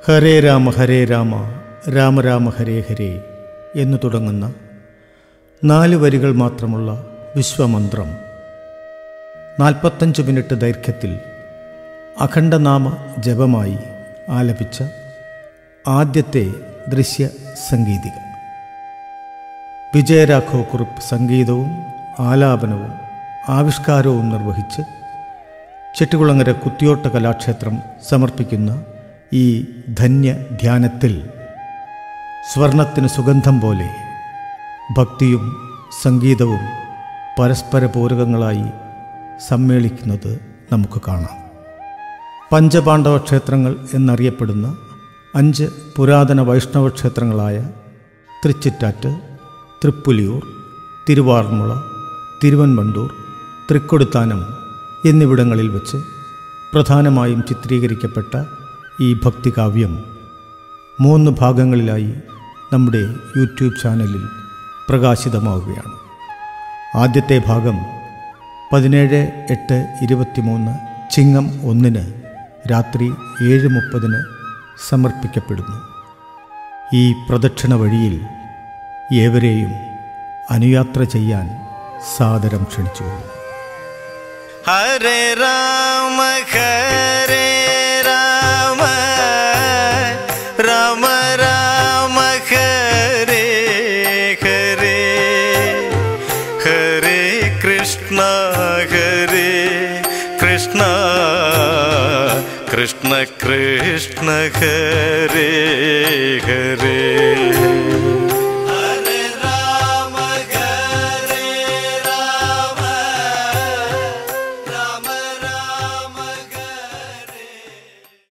ഹരേ രാമ ഹരേ രാമ രാമ രാമ ഹരേ ഹരേ എന്നു തുടങ്ങുന്ന നാല് വരികൾ മാത്രമുള്ള വിശ്വമന്ത്രം നാൽപ്പത്തഞ്ച് മിനിറ്റ് ദൈർഘ്യത്തിൽ അഖണ്ഡനാമ ജപമായി ആലപിച്ച ആദ്യത്തെ ദൃശ്യ സംഗീതിക വിജയരാഘവ കുറിപ്പ് സംഗീതവും ആലാപനവും ആവിഷ്കാരവും നിർവഹിച്ച് ചെട്ടികുളങ്ങര കുത്തിയോട്ട കലാക്ഷേത്രം സമർപ്പിക്കുന്ന ഈ ധന്യ ധ്യാനത്തിൽ സ്വർണത്തിന് സുഗന്ധം പോലെ ഭക്തിയും സംഗീതവും പരസ്പര പൂരകങ്ങളായി സമ്മേളിക്കുന്നത് നമുക്ക് കാണാം പഞ്ചപാണ്ഡവ ക്ഷേത്രങ്ങൾ എന്നറിയപ്പെടുന്ന അഞ്ച് പുരാതന വൈഷ്ണവ ക്ഷേത്രങ്ങളായ തൃച്ചിറ്റാറ്റ് തൃപ്പുലിയൂർ തിരുവാർമുള തിരുവൻവണ്ടൂർ തൃക്കൊടുത്താനം എന്നിവിടങ്ങളിൽ വച്ച് പ്രധാനമായും ചിത്രീകരിക്കപ്പെട്ട ഈ ഭക്തികാവ്യം മൂന്ന് ഭാഗങ്ങളിലായി നമ്മുടെ യൂട്യൂബ് ചാനലിൽ പ്രകാശിതമാവുകയാണ് ആദ്യത്തെ ഭാഗം പതിനേഴ് എട്ട് ഇരുപത്തിമൂന്ന് ചിങ്ങം ഒന്നിന് രാത്രി ഏഴ് മുപ്പതിന് സമർപ്പിക്കപ്പെടുന്നു ഈ പ്രദക്ഷിണ വഴിയിൽ ഏവരെയും അനുയാത്ര ചെയ്യാൻ സാദരം ക്ഷണിച്ചുകൊള്ളുന്നു ഹരേ രാമ ഹരേ രാമ രാമ രാമ ഹരേ ഹരേ ഹരേ കൃഷ്ണ ഹരേ കൃഷ്ണ കൃഷ്ണ കൃഷ്ണ ഹരേ ഹരേ